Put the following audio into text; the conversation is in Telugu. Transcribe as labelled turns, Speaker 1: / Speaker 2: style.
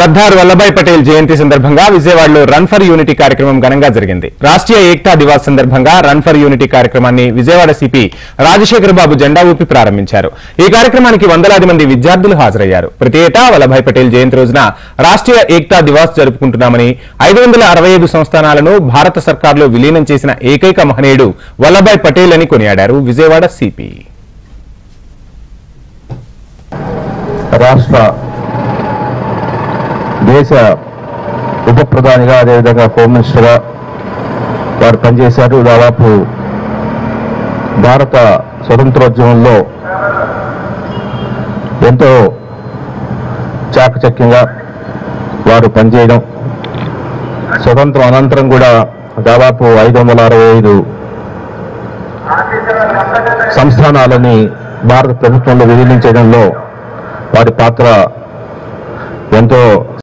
Speaker 1: సర్దార్ వల్లభాయ్ పటేల్ జయంతి సందర్భంగా విజయవాడలో రన్ ఫర్ యూనిటీ కార్యక్రమం ఘనంగా జరిగింది రాష్ట్రీయ ఏక్తా దివాస్ సందర్భంగా రన్ ఫర్ యూనిటీ కార్యక్రమాన్ని విజయవాడ సిపి రాజశేఖర బాబు జెండా ఊపి ప్రారంభించారు ఈ కార్యక్రమానికి వందలాది మంది విద్యార్థులు హాజరయ్యారు ప్రతి ఏటా వల్లభాయ్ పటేల్ జయంతి రోజున రాష్ట్రీయ ఏక్తా దివాస్ జరుపుకుంటున్నామని ఐదు వందల అరవై ఐదు సంస్థానాలను భారత సర్కార్లో విలీనం చేసిన ఏకైక మహనీయుడు వల్లభాయ్ పటేల్ అని కొనియాడారు విజయవాడ సిపి
Speaker 2: రాష్ట్ర దేశ ఉప ప్రధానిగా అదేవిధంగా హోమ్ మినిస్టర్గా వారు పనిచేశారు దాదాపు భారత స్వతంత్రోద్యమంలో ఎంతో చాకచక్యంగా వారు పనిచేయడం స్వతంత్రం అనంతరం కూడా దాదాపు ఐదు వందల అరవై ఐదు సంస్థానాలని భారత ప్రభుత్వంలో విలీనం చేయడంలో వారి పాత్ర ఎంతో